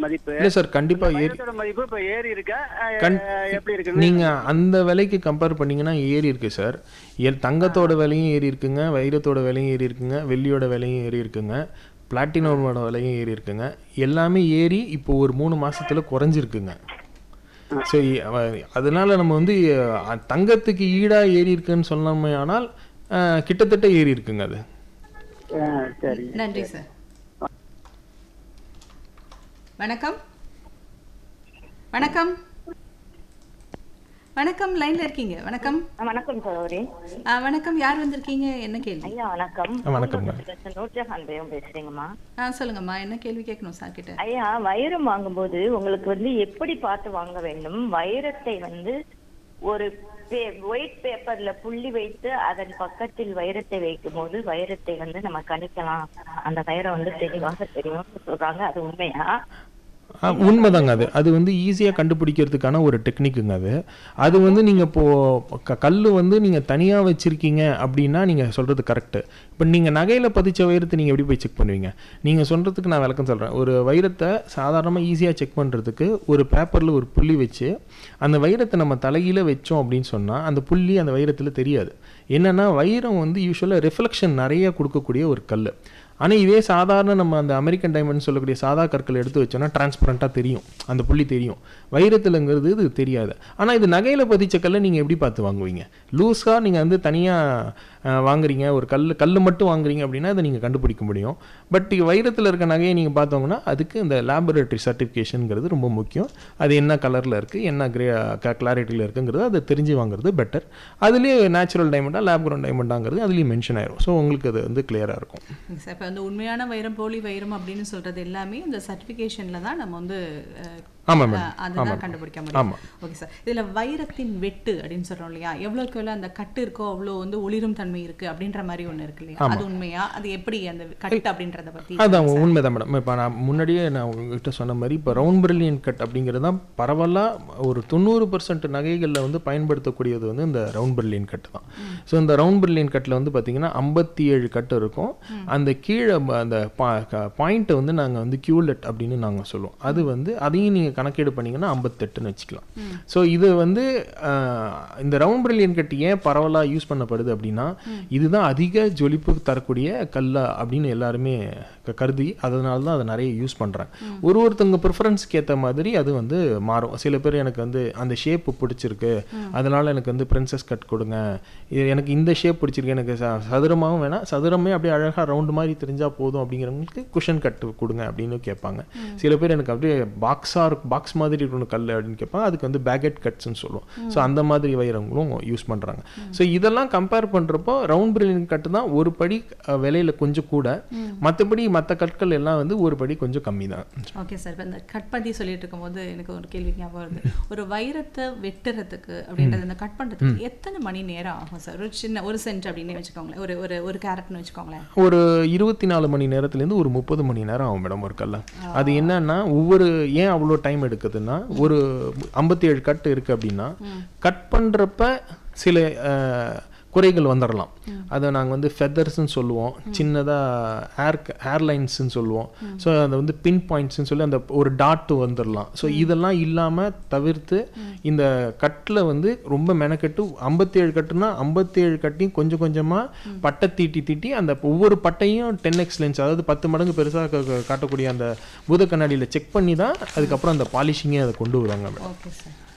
மதிப்பு இல்லை சார் கண்டிப்பாக ஏறி வைரத்தோட மதிப்பு இப்ப ஏறி இருக்கா அஹ், கண்- எப்படி இருக்கு நீங்கள் அந்த விலைக்கு கம்பேர் பண்ணீங்கன்னா ஏறி இருக்கு சார் எல் தங்கத்தோட விலையும் ஏறி இருக்குங்க வைரத்தோட விலையும் ஏறி இருக்குங்க வெள்ளியோட விலையும் ஏறி இருக்குங்க பிளாட்டினமோட விலையும் ஏறி இருக்குங்க எல்லாமே ஏறி இப்போ ஒரு மூணு மாசத்துல குறைஞ்சிருக்குங்க ஸோ அதனால நம்ம வந்து அஹ், தங்கத்துக்கு ஈடாக ஏறி இருக்குன்னு சொன்னோமே ஆனால் அஹ், கிட்டத்தட்ட ஏறி இருக்குங்க அது அஹ், சரி நன்றி சார் வணக்கம் வணக்கம் வணக்கம் லைன்ல இருக்கீங்க வணக்கம் வணக்கம் சகோதரி ஆ, வணக்கம் யார் வந்திருக்கீங்க என்ன கேள்வி ஐயா வணக்கம் ஆ, வணக்கம்ங்க. நூர்ஜஹான் பேகம் பேசுறீங்கம்மா ஆ சொல்லுங்கம்மா என்ன கேள்வி கேட்கணும் சார் கிட்ட ஐயா வைரம் வாங்கும்போது உங்களுக்கு வந்து எப்படி பார்த்து வாங்க வேண்டும் வைரத்தை வந்து ஒரு ஒயிட் பேப்பர்ல புள்ளி வைத்து அதன் பக்கத்தில் வைரத்தை வைக்கும் போது வைரத்தை வந்து நம்ம கணிக்கலாம் அந்த வைரம் வந்து தெளிவாக தெரியும் சொல்றாங்க அது உண்மையா ஆ, உண்மைதாங்க அது அது வந்து ஈஸியாக கண்டுபிடிக்கிறதுக்கான ஒரு டெக்னிக்குங்க அது அது வந்து நீங்கள் இப்போது கல் வந்து நீங்கள் தனியாக வச்சுருக்கீங்க அப்படின்னா நீங்கள் சொல்கிறது கரெக்டு இப்போ நீங்கள் நகையில் பதிச்ச வைரத்தை நீங்கள் எப்படி போய் செக் பண்ணுவீங்க நீங்கள் சொல்கிறதுக்கு நான் விளக்கம் சொல்கிறேன் ஒரு வைரத்தை சாதாரணமாக ஈஸியாக செக் பண்ணுறதுக்கு ஒரு பேப்பரில் ஒரு புள்ளி வச்சு அந்த வைரத்தை நம்ம தலைகீழ வச்சோம் அப்படின்னு சொன்னால் அந்த புள்ளி அந்த வைரத்தில் தெரியாது என்னென்னா வைரம் வந்து யூஸ்வலாக ரிஃப்ளெக்ஷன் நிறைய கொடுக்கக்கூடிய ஒரு கல் ஆனால் இதே சாதாரண நம்ம அந்த அமெரிக்கன் டைமண்ட் சொல்லக்கூடிய சாதா கற்கள் எடுத்து வச்சோம்னா டிரான்ஸ்பரண்ட்டாக தெரியும் அந்த புள்ளி தெரியும் வைரத்துலங்கிறது இது தெரியாது ஆனால் இது நகையில் பதிச்ச கல்லை நீங்கள் எப்படி பார்த்து வாங்குவீங்க லூஸாக நீங்கள் வந்து தனியாக வாங்குறீங்க ஒரு கல் கல் மட்டும் வாங்குறீங்க அப்படின்னா அதை நீங்கள் கண்டுபிடிக்க முடியும் பட் வைரத்தில் இருக்க நகையை நீங்கள் பார்த்தோங்கன்னா அதுக்கு இந்த லேபரேட்டரி சர்டிஃபிகேஷனுங்கிறது ரொம்ப முக்கியம் அது என்ன கலரில் இருக்குது என்ன கிரே கிளாரிட்டியில் இருக்குங்கிறது அதை தெரிஞ்சு வாங்குறது பெட்டர் அதுலேயே நேச்சுரல் டைமண்டா லேப் கிரவுண்ட் டைமண்டாங்கிறது அதுலேயும் மென்ஷன் ஆயிரும் ஸோ உங்களுக்கு அது வந்து கிளியராக இருக்கும் சார் இப்போ வந்து உண்மையான வைரம் போலி வைரம் அப்படின்னு சொல்றது எல்லாமே இந்த சர்டிஃபிகேஷன்ல தான் நம்ம வந்து அஹ், ஆமாம் மேடம் அஹ், அதுதான் கண்டுபிடிக்க முடியும் ஆமா. ஓகே சார் இதுல வைரத்தின் வெட்டு அப்படின்னு சொல்றோம் இல்லையா எவ்வளவுக்கு எவ்வளவு அந்த கட்டு இருக்கோ அவ்வளோ வந்து ஒளிரும் தன்மை இருக்கு அப்படின்ற மாதிரி ஒண்ணு இருக்கு இல்லையா அது உண்மையா அது எப்படி அந்த கட்டு அப்படின்றத பத்தி அதான் உண்மைதான் மேடம் இப்போ நான் முன்னாடியே நான் உங்ககிட்ட சொன்ன மாதிரி இப்போ ரவுண்ட் பிரில்லியன் கட் அப்படிங்கிறது தான் பரவலாக ஒரு தொண்ணூறு பர்சன்ட் நகைகளில் வந்து பயன்படுத்தக்கூடியது வந்து இந்த ரவுண்ட் பிரில்லியன் கட்டு தான் ஸோ இந்த ரவுண்ட் பிரில்லியன் கட்டில் வந்து பார்த்தீங்கன்னா ஐம்பத்தி ஏழு கட்டு இருக்கும் அந்த கீழே ப- அந்த பாயிண்ட்டை வந்து நாங்கள் வந்து கியூலெட் அப்படின்னு நாங்கள் சொல்லுவோம் அது வந்து அதையும் நீங்கள் கணக்கீடு பண்ணீங்கன்னா ஐம்பத்தெட்டுன்னு வச்சுக்கலாம் ஸோ இது வந்து ஆஹ், இந்த ரவுண்ட் பிரில்லியன் கட் ஏன் பரவலாக யூஸ் பண்ணப்படுது அப்படின்னா இதுதான் அதிக ஜொலிப்பு தரக்கூடிய கல்லா அப்படின்னு எல்லாருமே க- கருதி அதனால தான் அதை நிறைய யூஸ் பண்ணுறாங்க ஒரு ஒருத்தவங்க ப்ரிஃபரன்ஸ்க்கு ஏற்ற மாதிரி அது வந்து மாறும் சில பேர் எனக்கு வந்து அந்த ஷேப்பு பிடிச்சிருக்கு அதனால எனக்கு வந்து பிரின்சஸ் கட் கொடுங்க இது எனக்கு இந்த ஷேப் பிடிச்சிருக்கு எனக்கு ச- சதுரமாவும் வேணாம் சதுரமே அப்படியே அழகாக ரவுண்டு மாதிரி தெரிஞ்சால் போதும் அப்படிங்கிறவங்களுக்கு குஷன் கட் கொடுங்க அப்படின்னு கேட்பாங்க சில பேர் எனக்கு அப்படியே பாக்ஸாக இருக்கும் பாக்ஸ் மாதிரி இருக்கணும் கல் அப்படின்னு கேட்பாங்க அதுக்கு வந்து பேக்கெட் கட்ஸ்னு சொல்லுவோம் ஸோ அந்த மாதிரி வைரங்களும் யூஸ் பண்ணுறாங்க ஸோ இதெல்லாம் கம்பேர் பண்ணுறப்போ ரவுண்ட் பிரில்லியன் கட்டு தான் ஒரு படி அஹ், விலையில கொஞ்சம் கூட மற்றபடி மற்ற கற்கள் எல்லாம் வந்து ஒரு படி கொஞ்சம் கம்மி தான் ஓகே சார் இப்போ இந்த கட் பண்ணி சொல்லிட்டு இருக்கும்போது எனக்கு ஒரு கேள்வி ஞாபகம் வருது ஒரு வைரத்தை வெட்டுறதுக்கு அப்படின்றது இந்த கட் பண்றதுக்கு எத்தனை மணி நேரம் ஆகும் சார் ஒரு சின்ன ஒரு சென்ட் அப்படின்னு வச்சுக்கோங்களேன் ஒரு ஒரு ஒரு கேரட்னு வச்சுக்கோங்களேன் ஒரு இருபத்தி நாலு மணி நேரத்துலேருந்து ஒரு முப்பது மணி நேரம் ஆகும் மேடம் ஒரு கல்ல அது என்னன்னா ஒவ்வொரு ஏன் அவ்வளோ டைம் எடுக்குதுன்னா ஒரு ஐம்பத்தி ஏழு கட் இருக்கு அப்படின்னா கட் பண்ணுறப்ப சில அஹ், குறைகள் வந்துடலாம் அதை நாங்கள் வந்து ஃபெதர்ஸ்ன்னு சொல்லுவோம் சின்னதாக ஏர் ஏர்லைன்ஸ்ன்னு சொல்லுவோம் ஸோ அதை வந்து பின் பாயிண்ட்ஸ்னு சொல்லி அந்த ஒரு டாட்டு வந்துடலாம் ஸோ இதெல்லாம் இல்லாமல் தவிர்த்து இந்த கட்டில் வந்து ரொம்ப மெனக்கெட்டு ஐம்பத்தி ஏழு கட்டுனா ஐம்பத்தி ஏழு கட்டையும் கொஞ்சம் கொஞ்சமாக பட்டை தீட்டி தீட்டி அந்த ஒவ்வொரு பட்டையும் டென் எக்ஸ் லென்ஸ் அதாவது பத்து மடங்கு பெருசாக காட்டக்கூடிய அந்த பூத கண்ணாடியில் செக் பண்ணி தான் அதுக்கப்புறம் அந்த பாலிஷிங்கே அதை கொண்டு வருவாங்க மேடம் ஓகே சார்